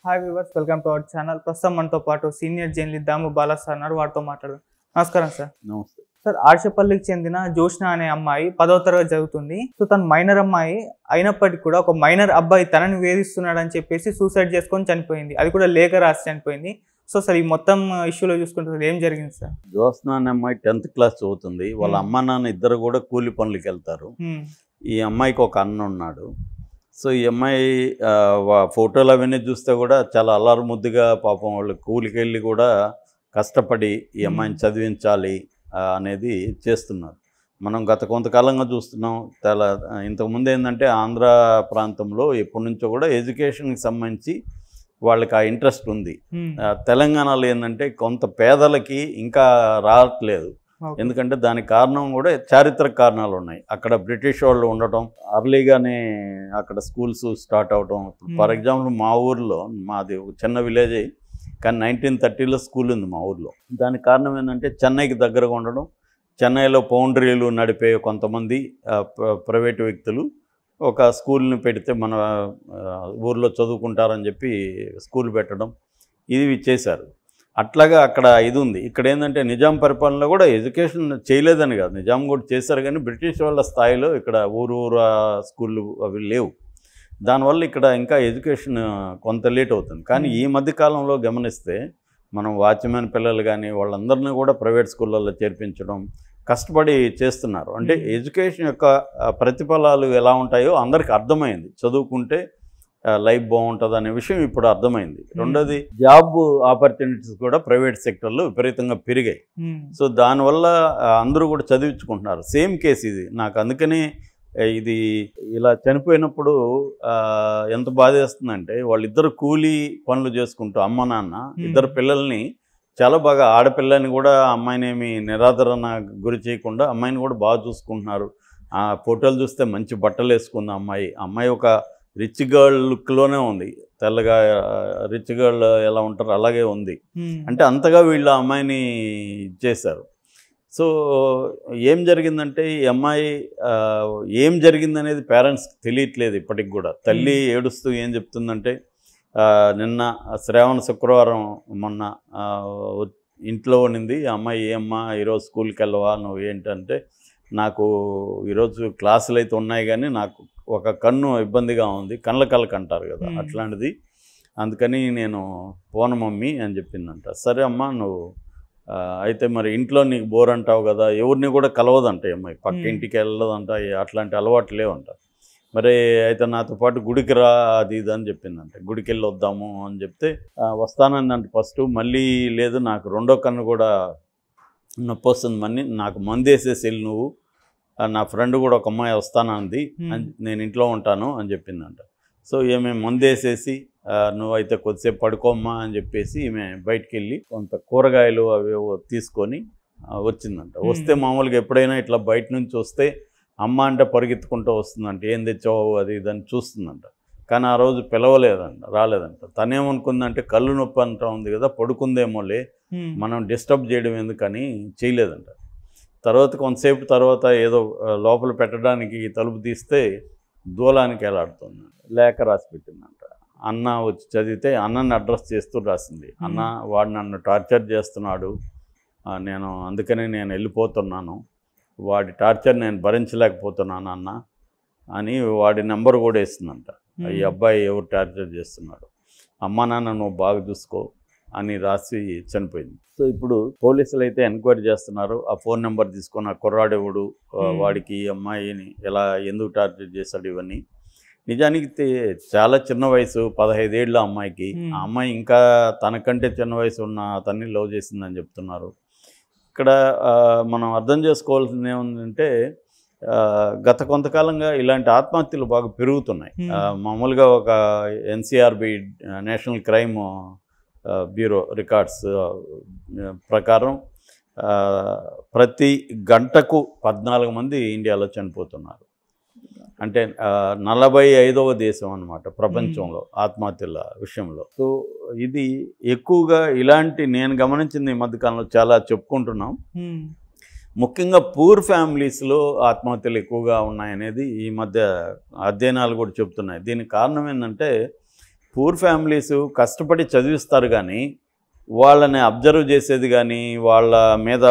Hi viewers welcome to our channel ప్రస్తుతం మనతో పాటు senior journalist Damu Bala sir ఉన్నారు వారితో మాట్లాడదాం నమస్కారం సార్ నమస్తే సార్ ఆర్షపల్లికి చెందిన జోష్న అనే అమ్మాయి పదవ తరగతి చదువుతుంది సో తను మైనర్ అమ్మాయి అయినప్పటికీ కూడా ఒక మైనర్ అబ్బాయి తనని వేధిస్తున్నాడు అని చెప్పేసి సూసైడ్ చేసుకొని చనిపోయింది అది కూడా లేఖ రాసి చనిపోయింది సో సార్ ఈ మొత్తం ఇష్యూలో చూసుకుంటే అసలు ఏం జరిగింది సార్ జ్యోత్స్న అనే అమ్మాయి టెన్త్ క్లాస్ చదువుతుంది వాళ్ళ Hmm. అమ్మ నాన్న ఇద్దరు కూడా కూలి పనులకి వెళ్తారు హ్మ్. ఈ అమ్మాయికి ఒక అన్న ఉన్నాడు సో ఈ అమ్మాయి ఆ, వా- ఫోటోలు అవన్నీ చూస్తే కూడా చాలా అల్లారు ముద్దుగా పాపం వాళ్ళు కూలికి వెళ్ళి కూడా కష్టపడి ఈ అమ్మాయిని Hmm. చదివించాలి ఆ, అనేది చేస్తున్నారు మనం గత కొంతకాలంగా చూస్తున్నాం చాలా ఇంతకుముందు ఏంటంటే ఆంధ్ర ప్రాంతంలో ఎప్పటి నుంచో కూడా ఎడ్యుకేషన్కి సంబంధించి వాళ్ళకి ఆ ఇంట్రెస్ట్ ఉంది హ్మ్. ఆ, తెలంగాణలో ఏంటంటే కొంత పేదలకి ఇంకా రావట్లేదు ఓకే. ఎందుకంటే దానికి కారణం కూడా చారిత్రక కారణాలు ఉన్నాయి అక్కడ బ్రిటిష్ వాళ్ళు ఉండటం అర్లీగానే అక్కడ స్కూల్స్ స్టార్ట్ అవటం Hmm. ఫర్ ఎగ్జాంపుల్ మా ఊర్లో మాది ఒక చిన్న విలేజ్ కానీ నైన్టీన్ థర్టీలో స్కూల్ ఉంది మా ఊర్లో దానికి కారణం ఏంటంటే చెన్నైకి దగ్గరగా ఉండడం చెన్నైలో పౌండరీలు నడిపే కొంతమంది ఆ, ప్ర- ప్రైవేటు వ్యక్తులు ఒక స్కూల్ని పెడితే మన ఆ, ఊర్లో చదువుకుంటారని చెప్పి స్కూల్ పెట్టడం ఇవి చేశారు అట్లాగా అక్కడ ఇది ఉంది ఇక్కడ ఏంటంటే నిజాం పరిపాలనలో కూడా ఎడ్యుకేషన్ చేయలేదని కాదు నిజాం కూడా చేశారు కానీ బ్రిటిష్ వాళ్ళ స్థాయిలో ఇక్కడ ఊరు ఊరు స్కూళ్ళు అవి లేవు దానివల్ల ఇక్కడ ఇంకా ఎడ్యుకేషన్ కొంత లేట్ అవుతుంది కానీ ఈ మధ్య కాలంలో గమనిస్తే మనం వాచ్మెన్ పిల్లలు కానీ వాళ్ళందరినీ కూడా ప్రైవేట్ స్కూళ్ళల్లో చేర్పించడం కష్టపడి చేస్తున్నారు అంటే Hmm. ఎడ్యుకేషన్ యొక్క ఆ, ప్రతిఫలాలు ఎలా ఉంటాయో అందరికి అర్థమైంది చదువుకుంటే లైఫ్ బాగుంటుంది అనే విషయం ఇప్పుడు అర్థమైంది రెండోది జాబ్ ఆపర్చునిటీస్ కూడా ప్రైవేట్ సెక్టర్లో విపరీతంగా పెరిగాయి హ్మ్. సో దానివల్ల ఆ, అందరూ కూడా చదివించుకుంటున్నారు సేమ్ కేసు ఇది నాకు అందుకని ఆ, ఇది ఇలా చనిపోయినప్పుడు ఆ, ఎంత బాధేస్తుందంటే వాళ్ళిద్దరు కూలీ పనులు చేసుకుంటూ అమ్మ నాన్న ఇద్దరు పిల్లల్ని చాలా బాగా ఆడపిల్లని కూడా అమ్మాయిని ఏమి నిరాదరణ గురి చేయకుండా అమ్మాయిని కూడా బాగా చూసుకుంటున్నారు ఆ ఫోటోలు చూస్తే మంచి బట్టలు వేసుకుంది అమ్మాయి అమ్మాయి ఒక రిచ్ గర్ల్ లుక్లోనే ఉంది తెల్లగా రిచ్ గర్ల్ ఎలా ఉంటారో అలాగే ఉంది హ్మ్. అంటే అంతగా వీళ్ళు ఆ అమ్మాయిని చేశారు సో ఏం జరిగిందంటే ఈ అమ్మాయి ఆ, ఏం జరిగిందనేది పేరెంట్స్కి తెలియట్లేదు ఇప్పటికి కూడా తల్లి ఏడుస్తూ ఏం చెప్తుందంటే ఆ, నిన్న శ్రావణ శుక్రవారం మొన్న ఆ, వ- ఇంట్లో ఉండింది ఈ అమ్మాయి ఏ అమ్మా ఈరోజు స్కూల్కి వెళ్ళవా నువ్వు ఏంటంటే నాకు ఈరోజు క్లాసులు అయితే ఉన్నాయి కానీ నాకు ఒక కన్ను ఇబ్బందిగా ఉంది కళ్ళ కళ్ళకు అంటారు కదా Hmm. అట్లాంటిది అందుకని నేను పోను మమ్మీ అని చెప్పిందంట సరే అమ్మా నువ్వు ఆ, అయితే మరి ఇంట్లో నీకు బోర్ అంటావు కదా ఎవరిని కూడా కలవదంట ఈ అమ్మాయి పక్క Hmm. ఇంటికి వెళ్ళదంట ఏ- అట్లాంటి అలవాటు లేవంట మరి అయితే నాతో పాటు గుడికి రా అది ఇది అని చెప్పిందంట గుడికి వెళ్ళి వద్దాము అని చెప్తే "ఆ, వస్తానందంట ఫస్ట్ మళ్ళీ లేదు నాకు రెండో కన్ను కూడా నొప్పి వస్తుంది మని నాకు మందు వేసేసి వెళ్ళి నువ్వు ఆ, నా ఫ్రెండ్ కూడా ఒక అమ్మాయి వస్తానంది అని నేను ఇంట్లో ఉంటాను అని చెప్పిందంట సో ఈమె మందేసేసి ఆ, నువ్వైతే కొద్దిసేపు పడుకోమ్మా అని చెప్పేసి ఈమె బయటికి వెళ్ళి కొంత కూరగాయలు అవి ఏవో తీసుకొని ఆ, వచ్చిందంట Hmm. వస్తే మామూలుగా ఎప్పుడైనా ఇట్లా బయట నుంచి వస్తే అమ్మ అంటే పరిగెత్తుకుంటూ వస్తుందంట ఏం తెచ్చావు అది ఇది అని చూస్తుందంట కానీ ఆ రోజు పిలవలేదంట రాలేదంట తనేమనుకుందంటే కళ్ళు నొప్పి అంటా ఉంది కదా పడుకుందేమోలే హ్మ్. మనం డిస్టర్బ్ చేయడం ఎందుకని చేయలేదంట తర్వాత కొంతసేపు తర్వాత ఏదో ఆ, లోపల పెట్టడానికి తలుపు తీస్తే దూలానికి ఎలాడుతుంది లేఖ రాసి పెట్టిందంట అన్న వచ్చి చదివితే అన్నని అడ్రస్ చేస్తూ రాసింది అన్న వాడు నన్ను టార్చర్ చేస్తున్నాడు ఆ, నేను అందుకని నేను వెళ్ళిపోతున్నాను వాడి టార్చర్ నేను భరించలేకపోతున్నాను అన్న అని వాడి నెంబర్ కూడా వేస్తుందంట ఈ అబ్బాయి ఎవరు టార్చర్ చేస్తున్నాడు అమ్మ నాన్న నువ్వు బాగా చూసుకో అని రాసి చనిపోయింది సో ఇప్పుడు పోలీసులు అయితే ఎంక్వైరీ చేస్తున్నారు ఆ ఫోన్ నెంబర్ తీసుకొని ఆ కుర్రాడెవడు ఆ, Hmm. వాడికి ఈ అమ్మాయిని ఎలా ఎందుకు టార్చర్ చేశాడు ఇవన్నీ నిజానికి తే- చాలా చిన్న వయసు పదహైదేళ్ళ అమ్మాయికి Hmm. ఆ అమ్మాయి ఇంకా తనకంటే చిన్న వయసు ఉన్న అతన్ని లవ్ చేసిందని చెప్తున్నారు ఇక్కడ ఆ, మనం అర్థం చేసుకోవాల్సింది ఏముందంటే ఆ, గత కొంతకాలంగా ఇలాంటి ఆత్మహత్యలు బాగా పెరుగుతున్నాయి Hmm. ఆ, మామూలుగా ఒక ఎన్సిఆర్బి నేషనల్ క్రైమ్ ఆ, బ్యూరో రికార్డ్స్ ఆ, ప్రకారం ఆ, ప్రతి గంటకు పద్నాలుగు మంది ఇండియాలో చనిపోతున్నారు అంటే ఆ, నలభై ఐదవ దేశం అన్నమాట ప్రపంచంలో ఆత్మహత్యల విషయంలో సో ఇది ఎక్కువగా ఇలాంటి నేను గమనించింది ఈ మధ్యకాలంలో చాలా చెప్పుకుంటున్నాం హ్మ్. ముఖ్యంగా పూర్ ఫ్యామిలీస్లో ఆత్మహత్యలు ఎక్కువగా ఉన్నాయనేది ఈ మధ్య అధ్యయనాలు కూడా చెప్తున్నాయి దీనికి కారణం ఏంటంటే పూర్ ఫ్యామిలీస్ కష్టపడి చదివిస్తారు కానీ వాళ్ళని అబ్జర్వ్ చేసేది కానీ వాళ్ళ మీద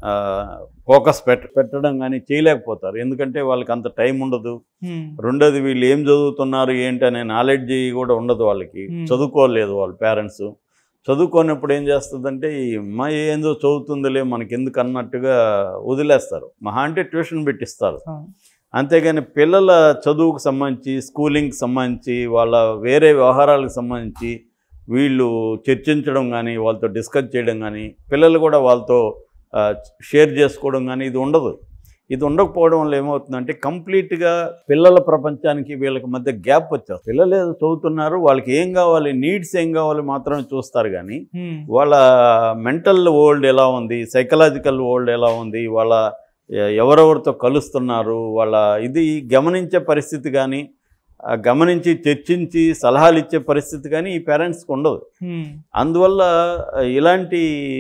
ఫోకస్ పెట్ట పెట్టడం కానీ చేయలేకపోతారు ఎందుకంటే వాళ్ళకి అంత టైం ఉండదు ఉమ్, రెండోది వీళ్ళు ఏం చదువుతున్నారు ఏంటి అనే నాలెడ్జ్ కూడా ఉండదు వాళ్ళకి Hmm. చదువుకోలేదు వాళ్ళ పేరెంట్స్ చదువుకోనప్పుడు ఏం చేస్తుందంటే ఈ అమ్మాయి ఏందో చదువుతుందిలే మనకి ఎందుకు అన్నట్టుగా వదిలేస్తారు మహా అంటే ట్యూషన్ పెట్టిస్తారు అవును. అంతేగాని పిల్లల చదువుకు సంబంధించి స్కూలింగ్కి సంబంధించి వాళ్ళ వేరే వ్యవహారాలకు సంబంధించి వీళ్ళు చర్చించడం కానీ వాళ్ళతో డిస్కస్ చేయడం కానీ పిల్లలు కూడా వాళ్ళతో ఆ, షేర్ చేసుకోవడం కానీ ఇది ఉండదు ఇది ఉండకపోవడం వల్ల ఏమవుతుందంటే కంప్లీట్గా పిల్లల ప్రపంచానికి వీళ్ళకి మధ్య గ్యాప్ వచ్చేస్తుంది పిల్లలు ఏదో చదువుతున్నారు వాళ్ళకి ఏం కావాలి నీడ్స్ ఏం కావాలి మాత్రమే చూస్తారు కానీ ఉమ్, వాళ్ళ మెంటల్ వరల్డ్ ఎలా ఉంది సైకలాజికల్ వరల్డ్ ఎలా ఉంది వాళ్ళ ఎ- ఎవరెవరితో కలుస్తున్నారు వాళ్ళ ఇది గమనించే పరిస్థితి కానీ ఆ గమనించి చర్చించి సలహాలు ఇచ్చే పరిస్థితి కానీ ఈ పేరెంట్స్కి ఉండదు ఉమ్, అందువల్ల ఇలాంటి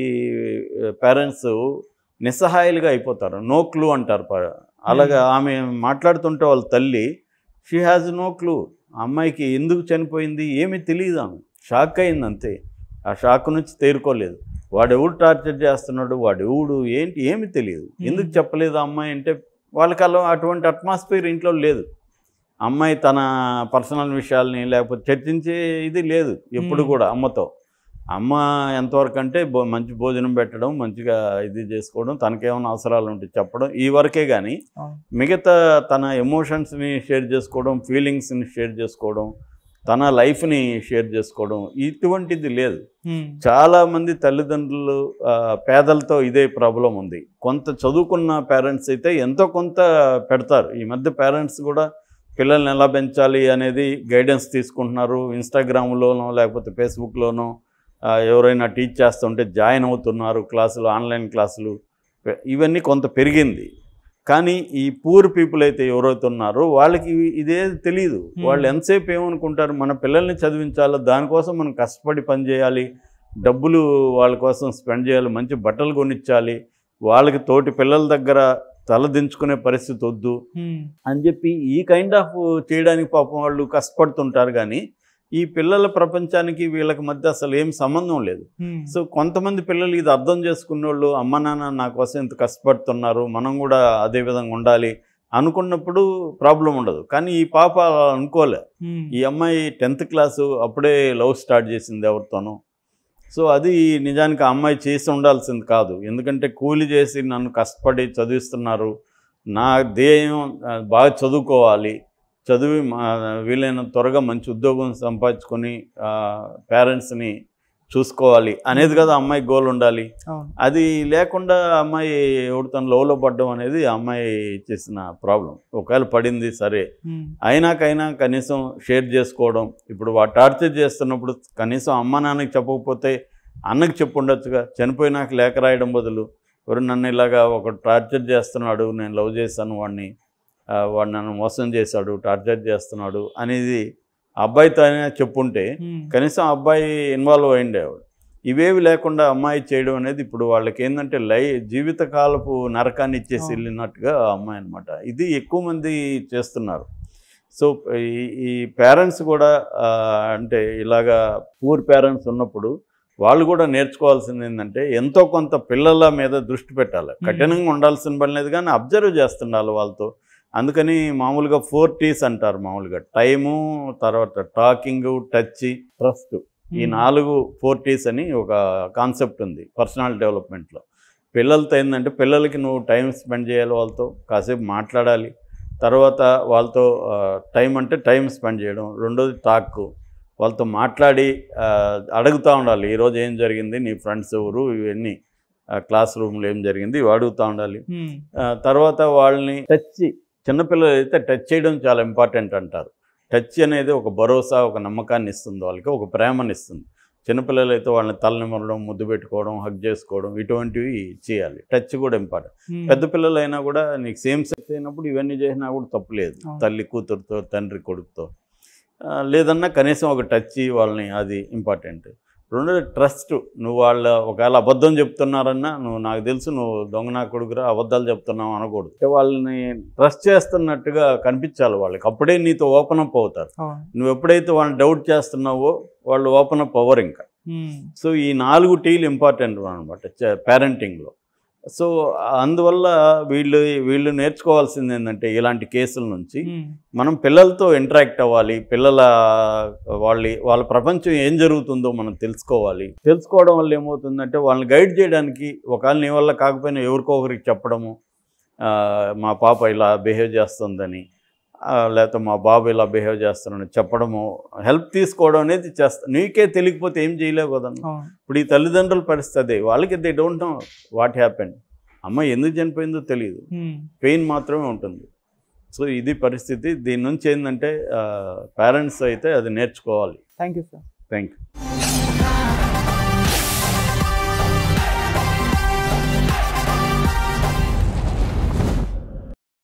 పేరెంట్స్ నిస్సహాయాలుగా అయిపోతారు నో క్లూ అంటారు ప- అలాగా ఆమె మాట్లాడుతుంటే వాళ్ళ తల్లి షీ హ్యాజ్ నో క్లూ అమ్మాయికి ఎందుకు చనిపోయింది ఏమీ తెలియదు ఆమె షాక్ అయింది అంతే ఆ షాక్ నుంచి తేరుకోలేదు వాడు ఎవడు టార్చర్ చేస్తున్నాడు వాడు ఎవడు ఏంటి ఏమీ తెలియదు ఎందుకు చెప్పలేదు ఆ అమ్మాయి అంటే వాళ్ళకి అలా అటువంటి అట్మాస్ఫియర్ ఇంట్లో లేదు అమ్మాయి తన పర్సనల్ విషయాల్ని లేకపోతే చర్చించే ఇది లేదు ఎప్పుడు Hmm. కూడా అమ్మతో అమ్మ ఎంతవరకు అంటే భో- మంచి భోజనం పెట్టడం మంచిగా ఇది చేసుకోవడం తనకేమైనా అవసరాలు ఉంటే చెప్పడం ఈ వరకే కానీ అవును. మిగతా తన ఎమోషన్స్ని షేర్ చేసుకోవడం ఫీలింగ్స్ని షేర్ చేసుకోవడం తన లైఫ్ని షేర్ చేసుకోవడం ఇటువంటిది లేదు ఉమ్, చాలామంది తల్లిదండ్రులు ఆ, పేదలతో ఇదే ప్రాబ్లం ఉంది కొంత చదువుకున్న పేరెంట్స్ అయితే ఎంతో కొంత పెడతారు ఈ మధ్య పేరెంట్స్ కూడా పిల్లల్ని ఎలా పెంచాలి అనేది గైడెన్స్ తీసుకుంటున్నారు ఇన్స్టాగ్రామ్లోనో లేకపోతే ఫేస్బుక్లోనో ఆ, ఎవరైనా టీచ్ చేస్తుంటే జాయిన్ అవుతున్నారు క్లాసులు ఆన్లైన్ క్లాసులు పె- ఇవన్నీ కొంత పెరిగింది కానీ ఈ పూర్ పీపుల్ అయితే ఎవరైతే ఉన్నారో వాళ్ళకి ఇవి- ఇదే తెలియదు వాళ్ళు ఎంతసేపు ఏమనుకుంటారు మన పిల్లల్ని చదివించాలో దానికోసం మనం కష్టపడి పని చేయాలి డబ్బులు వాళ్ళ కోసం స్పెండ్ చేయాలి మంచి బట్టలు కొనిచ్చాలి వాళ్ళకి తోటి పిల్లల దగ్గర తలదించుకునే పరిస్థితి వద్దు ఉమ్, అని చెప్పి ఈ కైండ్ ఆఫ్ చేయడానికి పాపం వాళ్ళు కష్టపడుతుంటారు కానీ ఈ పిల్లల ప్రపంచానికి వీళ్ళకి మధ్య అసలు ఏం సంబంధం లేదు ఉమ్, సో కొంతమంది పిల్లలు ఇది అర్థం చేసుకున్న వాళ్ళు అమ్మ నాన్న నా కోసం ఇంత కష్టపడుతున్నారు మనం కూడా అదే విధంగా ఉండాలి అనుకున్నప్పుడు ప్రాబ్లం ఉండదు కానీ ఈ పాప అలా అనుకోలే ఉమ్, ఈ అమ్మాయి టెన్త్ క్లాసు అప్పుడే లవ్ స్టార్ట్ చేసింది ఎవరితోనో సో అది నిజానికి ఆ అమ్మాయి చేసి ఉండాల్సింది కాదు ఎందుకంటే కూలి చేసి నన్ను కష్టపడి చదివిస్తున్నారు నా ధ్యేయం ఆ, బాగా చదువుకోవాలి చదివి మా వీలైన త్వరగా మంచి ఉద్యోగం సంపాదించుకొని పేరెంట్స్ని చూసుకోవాలి అనేది కదా అమ్మాయి గోల్ ఉండాలి అవును అది లేకుండా అమ్మాయి ఎవరితో లవ్లో పడడం అనేది ఆ అమ్మాయి చేసిన ప్రాబ్లం ఒకవేళ పడింది సరే ఉమ్, అయినాకైనా కనీసం షేర్ చేసుకోవడం ఇప్పుడు వాడు టార్చర్ చేస్తున్నప్పుడు కనీసం అమ్మ నాన్నకి చెప్పకపోతే అన్నకి చెప్పు ఉండొచ్చుగా చనిపోయినాక లేఖ రాయడం బదులు ఎవరు నన్ను ఇలాగా ఒక టార్చర్ చేస్తున్నాడు నేను లవ్ చేశాను వాడిని ఆ, వాడు నన్ను మోసం చేశాడు టార్చర్ చేస్తున్నాడు అనేది ఆ అబ్బాయితో అయినా చెప్పుంటే ఉమ్, కనీసం ఆ అబ్బాయి ఇన్వాల్వ్ అయిండేవాడు ఇవేవి లేకుండా అమ్మాయి చేయడం అనేది ఇప్పుడు వాళ్ళకి ఏంటంటే లై జీవితకాలపు నరకాన్ని ఇచ్చేసి అవును. వెళ్ళినట్టుగా ఆ అమ్మాయి అనమాట ఇది ఎక్కువ మంది చేస్తున్నారు సో ఈ ఈ పేరెంట్స్ కూడా ఆ, అంటే ఇలాగా పూర్ పేరెంట్స్ ఉన్నప్పుడు వాళ్ళు కూడా నేర్చుకోవాల్సింది ఏంటంటే ఎంతో కొంత పిల్లల మీద దృష్టి పెట్టాలి కఠినంగా ఉండాల్సిన పని లేదు కానీ అబ్జర్వ్ చేస్తుండాలి వాళ్ళతో అందుకని మామూలుగా ఫోర్ టీస్ అంటారు మామూలుగా టైము తర్వాత టాకింగ్ టచ్ ట్రస్ట్ ఈ ఉమ్, నాలుగు ఫోర్ టీస్ అని ఒక కాన్సెప్ట్ ఉంది పర్సనల్ డెవలప్మెంట్లో పిల్లలతో ఏంటంటే పిల్లలకి నువ్వు టైం స్పెండ్ చేయాలి వాళ్ళతో కాసేపు మాట్లాడాలి తర్వాత వాళ్ళతో టైం అంటే టైం స్పెండ్ చేయడం రెండోది టాక్ వాళ్ళతో మాట్లాడి ఆ, అడుగుతూ ఉండాలి ఈరోజు ఏం జరిగింది నీ ఫ్రెండ్స్ ఎవరు ఇవన్నీ క్లాస్ రూమ్లో ఏం జరిగింది ఇవి అడుగుతూ ఉండాలి ఉమ్, ఆ, తర్వాత వాళ్ళని టచ్ చిన్నపిల్లలు అయితే టచ్ చేయడం చాలా ఇంపార్టెంట్ అంటారు టచ్ అనేది ఒక భరోసా ఒక నమ్మకాన్ని ఇస్తుంది వాళ్ళకి ఒక ప్రేమని ఇస్తుంది చిన్నపిల్లలు అయితే వాళ్ళని తలనిమరడం ముద్దు పెట్టుకోవడం హగ్ చేసుకోవడం ఇటువంటివి చేయాలి టచ్ కూడా ఇంపార్టెంట్ ఉమ్, పెద్ద పిల్లలు అయినా కూడా నీకు సేమ్ సెక్స్ అయినప్పుడు ఇవన్నీ చేసినా కూడా తప్పులేదు అవును. తల్లి కూతురుతో తండ్రి కొడుకుతో ఆ, లేదన్నా కనీసం ఒక టచ్ వాళ్ళని అది ఇంపార్టెంట్ రెండోది ట్రస్ట్ నువ్వు వాళ్ళ ఒకవేళ అబద్ధం చెప్తున్నారన్నా నువ్వు నాకు తెలుసు నువ్వు దొంగ నా కొడుకురా అబద్ధాలు చెప్తున్నావు అనకూడదు అంటే వాళ్ళని ట్రస్ట్ చేస్తున్నట్టుగా కనిపించాలి వాళ్ళకి అప్పుడే నీతో ఓపెన్ అప్ అవుతారు అవును నువ్వు ఎప్పుడైతే వాళ్ళని డౌట్ చేస్తున్నావో వాళ్ళు ఓపెన్ అప్ అవ్వరు ఇంకా ఉమ్, సో ఈ నాలుగు టీలు ఇంపార్టెంట్ అనమాట పేరెంటింగ్లో సో అందువల్ల వీళ్ళు వీళ్ళు నేర్చుకోవాల్సింది ఏంటంటే ఇలాంటి కేసుల నుంచి ఉమ్, మనం పిల్లలతో ఇంటరాక్ట్ అవ్వాలి పిల్లల వాళ్ళ వాళ్ళ ప్రపంచం ఏం జరుగుతుందో మనం తెలుసుకోవాలి తెలుసుకోవడం వల్ల ఏమవుతుందంటే వాళ్ళని గైడ్ చేయడానికి ఒకవేళ నీ వల్ల కాకపోయినా ఎవరికో ఒకరికి చెప్పడము ఆ, మా పాప ఇలా బిహేవ్ చేస్తుందని ఆ, లేకపోతే మా బాబు ఇలా బిహేవ్ చేస్తున్నాడని చెప్పడము హెల్ప్ తీసుకోవడం అనేది చేస్తా నీకే తెలియకపోతే ఏం చేయలేవు కదా అవును ఇప్పుడు ఈ తల్లిదండ్రుల పరిస్థితి అదే వాళ్ళకి they don't know what happen అమ్మ ఎందుకు చనిపోయిందో తెలియదు ఉమ్, పెయిన్ మాత్రమే ఉంటుంది సో ఇది పరిస్థితి దీని నుంచి ఏంటంటే పేరెంట్స్ అయితే అది నేర్చుకోవాలి thank you sir thank you